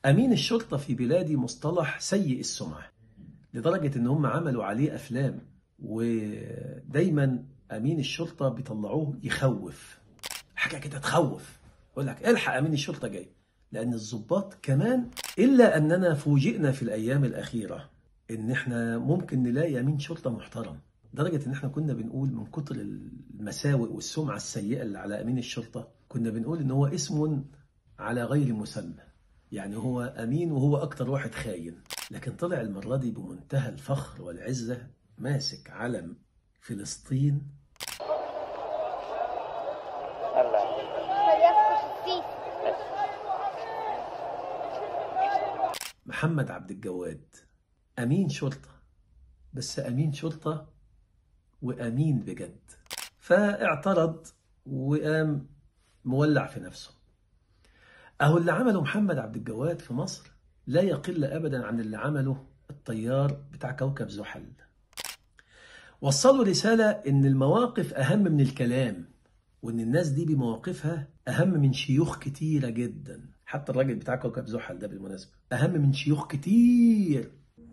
أمين الشرطة في بلادي مصطلح سيء السمعة لدرجة إن هم عملوا عليه أفلام ودايما أمين الشرطة بيطلعوه يخوف حاجة كده تخوف يقول لك الحق أمين الشرطة جاي لأن الضباط كمان إلا أننا فوجئنا في الأيام الأخيرة إن إحنا ممكن نلاقي أمين شرطة محترم لدرجة إن إحنا كنا بنقول من كتر المساوئ والسمعة السيئة اللي على أمين الشرطة كنا بنقول إن هو اسم على غير مسمى يعني هو أمين وهو أكتر واحد خاين لكن طلع المرة دي بمنتهى الفخر والعزة ماسك علم فلسطين محمد عبد الجواد أمين شرطة بس أمين شرطة وأمين بجد فاعترض وقام مولع في نفسه أهو اللي عمله محمد عبد الجواد في مصر لا يقل أبدا عن اللي عمله الطيار بتاع كوكب زحل وصلوا رسالة إن المواقف أهم من الكلام وإن الناس دي بمواقفها أهم من شيوخ كتيرة جدا حتى الراجل بتاع كوكب زحل ده بالمناسبة أهم من شيوخ كتير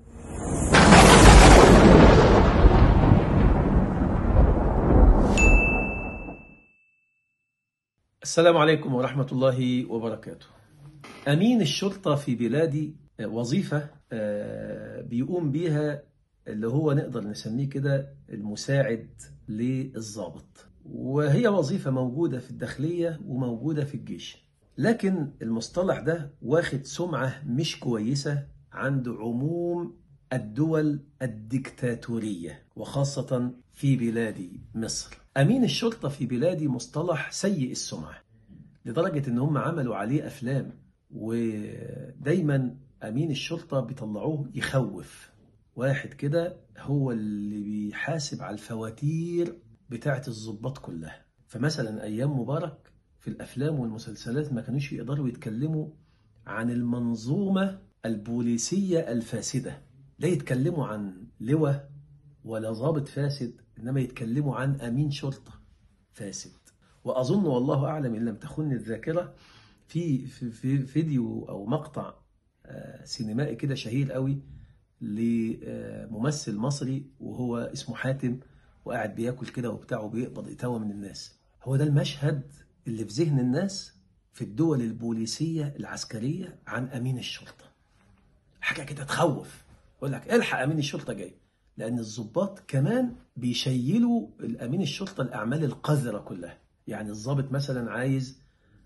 السلام عليكم ورحمة الله وبركاته أمين الشرطة في بلادي وظيفة بيقوم بيها اللي هو نقدر نسميه كده المساعد للضابط وهي وظيفة موجودة في الداخلية وموجودة في الجيش لكن المصطلح ده واخد سمعة مش كويسة عند عموم الدول الدكتاتورية وخاصة في بلادي مصر أمين الشرطة في بلادي مصطلح سيء السمعة لدرجة إن هم عملوا عليه أفلام ودايما أمين الشرطة بيطلعوه يخوف واحد كده هو اللي بيحاسب على الفواتير بتاعة الضباط كلها فمثلا أيام مبارك في الأفلام والمسلسلات ما كانوش يقدروا يتكلموا عن المنظومة البوليسية الفاسدة لا يتكلموا عن لواء ولا ضابط فاسد إنما يتكلموا عن أمين شرطة فاسد وأظن والله أعلم إن لم تخن الذاكرة في, في, في فيديو أو مقطع سينمائي كده شهير قوي لممثل مصري وهو اسمه حاتم وقاعد بياكل كده وبتاع وبيقبض إتاوة من الناس هو ده المشهد اللي في ذهن الناس في الدول البوليسية العسكرية عن أمين الشرطة حاجة كده تخوف يقول لك الحق أمين الشرطة جاي لأن الضباط كمان بيشيلوا الأمين الشرطة الأعمال القذرة كلها يعني الضابط مثلا عايز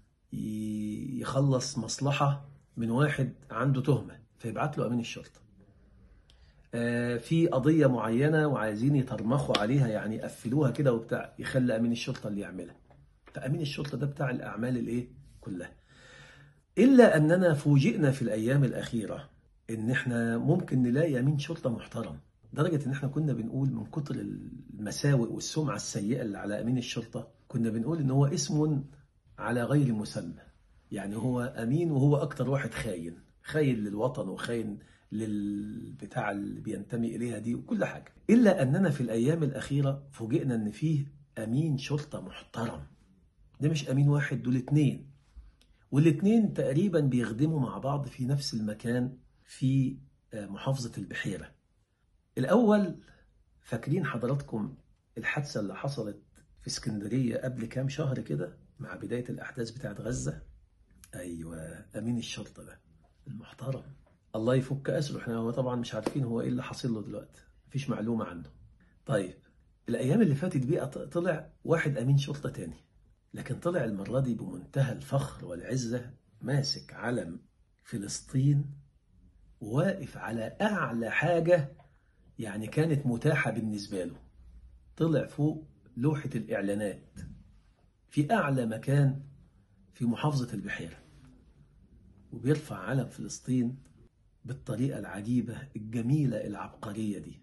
يخلص مصلحة من واحد عنده تهمة فيبعت له أمين الشرطة في قضية معينة وعايزين يترمخوا عليها يعني يقفلوها كده وبتاع يخلي أمين الشرطة اللي يعملها فأمين الشرطة ده بتاع الأعمال الإيه كلها إلا أننا فوجئنا في الأيام الأخيرة إن إحنا ممكن نلاقي أمين شرطة محترم لدرجة إن إحنا كنا بنقول من كتر المساوئ والسمعة السيئة اللي على أمين الشرطة كنا بنقول إن هو اسم على غير مسمى يعني هو أمين وهو أكتر واحد خاين خاين للوطن وخاين للبتاع اللي بينتمي إليها دي وكل حاجة إلا أننا في الأيام الأخيرة فوجئنا إن فيه أمين شرطة محترم ده مش أمين واحد دول اتنين والاتنين تقريبا بيخدموا مع بعض في نفس المكان في محافظة البحيرة الأول فاكرين حضراتكم الحادثة اللي حصلت في اسكندرية قبل كام شهر كده مع بداية الأحداث بتاعت غزة أيوة أمين الشرطة ده المحترم الله يفك أسره احنا هو طبعا مش عارفين هو إيه اللي حاصل له دلوقتي مفيش معلومة عنه طيب الأيام اللي فاتت دي طلع واحد أمين شرطة تاني لكن طلع المرة دي بمنتهى الفخر والعزة ماسك علم فلسطين وواقف على أعلى حاجة يعني كانت متاحة بالنسبة له طلع فوق لوحة الإعلانات في أعلى مكان في محافظة البحيرة وبيرفع علم فلسطين بالطريقة العجيبة الجميلة العبقرية دي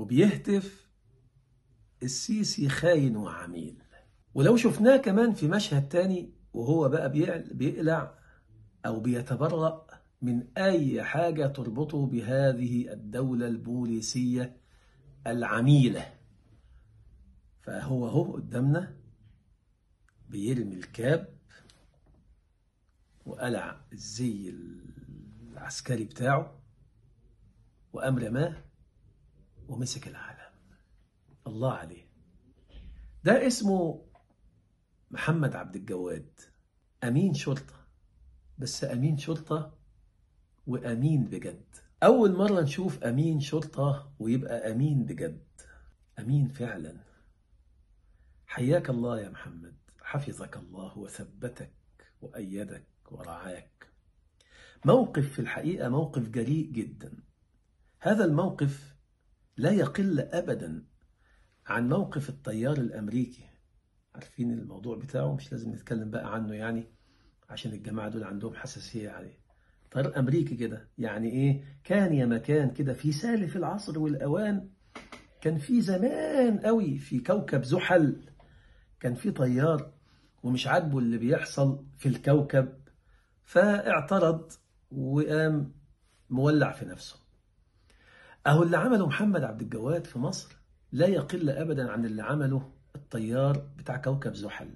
وبيهتف السيسي خاين وعميل ولو شفناه كمان في مشهد تاني وهو بقى بيقلع أو بيتبرأ من أي حاجة تربطه بهذه الدولة البوليسية العميلة فهو هو قدامنا بيرمي الكاب وقلع الزي العسكري بتاعه وقام رماه ومسك العالم الله عليه ده اسمه محمد عبد الجواد أمين شرطة بس أمين شرطة وأمين بجد أول مرة نشوف أمين شرطة ويبقى أمين بجد أمين فعلا حياك الله يا محمد حفظك الله وثبتك وأيدك ورعاك موقف في الحقيقة موقف جريء جدا هذا الموقف لا يقل أبدا عن موقف الطيار الأمريكي عارفين الموضوع بتاعه مش لازم نتكلم بقى عنه يعني عشان الجماعة دول عندهم حساسية عليه طيار أمريكي كده يعني إيه كان يا مكان كده في سالف العصر والأوان كان في زمان قوي في كوكب زحل كان في طيار ومش عاجبه اللي بيحصل في الكوكب فاعترض وقام مولع في نفسه أهو اللي عمله محمد عبد الجواد في مصر لا يقل أبدا عن اللي عمله الطيار بتاع كوكب زحل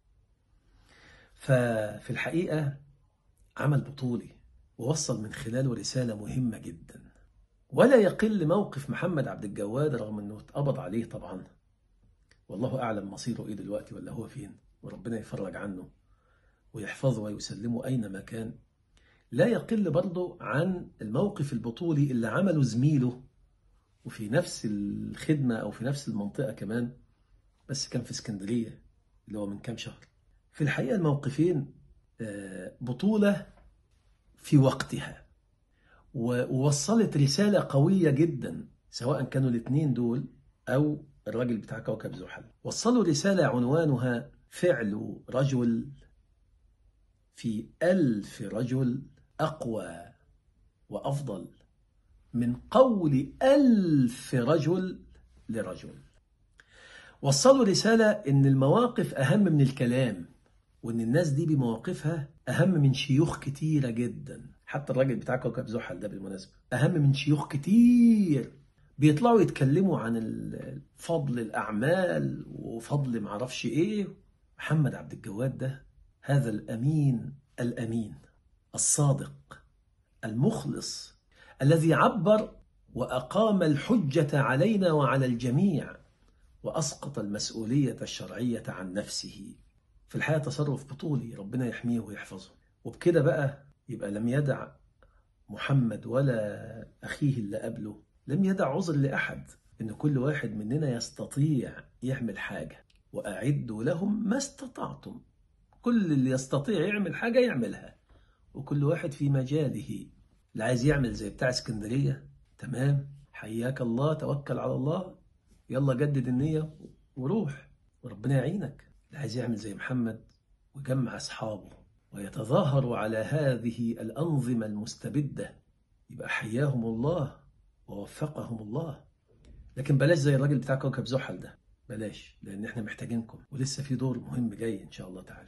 ففي الحقيقة عمل بطولي ووصل من خلاله رسالة مهمة جدا ولا يقل موقف محمد عبد الجواد رغم أنه اتقبض عليه طبعا والله أعلم مصيره إيه دلوقتي ولا هو فين وربنا يفرج عنه ويحفظه ويسلمه أينما كان لا يقل برضه عن الموقف البطولي اللي عمله زميله وفي نفس الخدمة أو في نفس المنطقة كمان بس كان في اسكندرية اللي هو من كام شهر في الحقيقة الموقفين بطولة في وقتها ووصلت رسالة قوية جدا سواء كانوا الاثنين دول أو الراجل بتاع كوكب زحل وصلوا رسالة عنوانها فعل رجل في ألف رجل أقوى وأفضل من قول ألف رجل لرجل وصلوا رسالة إن المواقف أهم من الكلام وإن الناس دي بمواقفها أهم من شيوخ كتيرة جدا حتى الراجل بتاع كوكب زحل ده بالمناسبة أهم من شيوخ كتير بيطلعوا يتكلموا عن فضل الأعمال وفضل معرفش إيه محمد عبد الجواد ده هذا الأمين الأمين الصادق المخلص الذي عبر وأقام الحجة علينا وعلى الجميع وأسقط المسؤولية الشرعية عن نفسه في الحياة تصرف بطولي ربنا يحميه ويحفظه وبكده بقى يبقى لم يدع محمد ولا أخيه اللي قبله لم يدع عذر لأحد إن كل واحد مننا يستطيع يعمل حاجة وأعدوا لهم ما استطعتم كل اللي يستطيع يعمل حاجة يعملها وكل واحد في مجاله اللي عايز يعمل زي بتاع اسكندرية تمام حياك الله توكل على الله يلا جدد النية وروح وربنا يعينك اللي عايز يعمل زي محمد ويجمع أصحابه ويتظاهر على هذه الأنظمة المستبدة يبقى حياهم الله ووفقهم الله لكن بلاش زي الراجل بتاع كوكب زحل ده بلاش لأن احنا محتاجينكم ولسه في دور مهم جاي إن شاء الله تعالى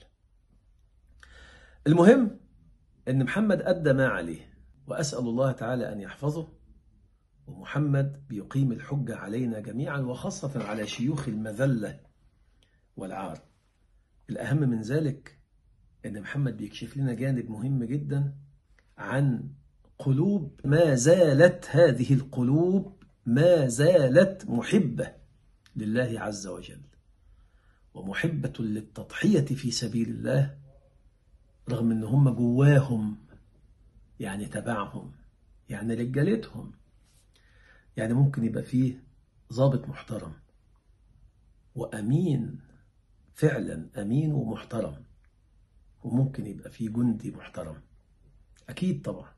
المهم أن محمد أدى ما عليه وأسأل الله تعالى أن يحفظه ومحمد بيقيم الحجة علينا جميعا وخاصة على شيوخ المذلة والعار الأهم من ذلك أن محمد بيكشف لنا جانب مهم جدا عن قلوب ما زالت هذه القلوب ما زالت محبة لله عز وجل ومحبة للتضحية في سبيل الله رغم ان هم جواهم يعني تبعهم يعني رجالتهم يعني ممكن يبقى فيه ضابط محترم وأمين فعلا أمين ومحترم وممكن يبقى فيه جندي محترم أكيد طبعا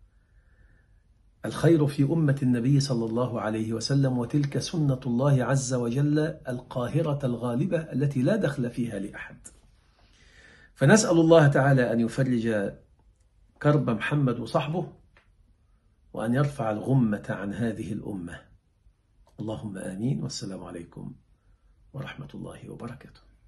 الخير في أمة النبي صلى الله عليه وسلم وتلك سنة الله عز وجل القاهرة الغالبة التي لا دخل فيها لأحد فنسأل الله تعالى أن يفرج كرب محمد وصحبه وأن يرفع الغمة عن هذه الأمة اللهم آمين والسلام عليكم ورحمة الله وبركاته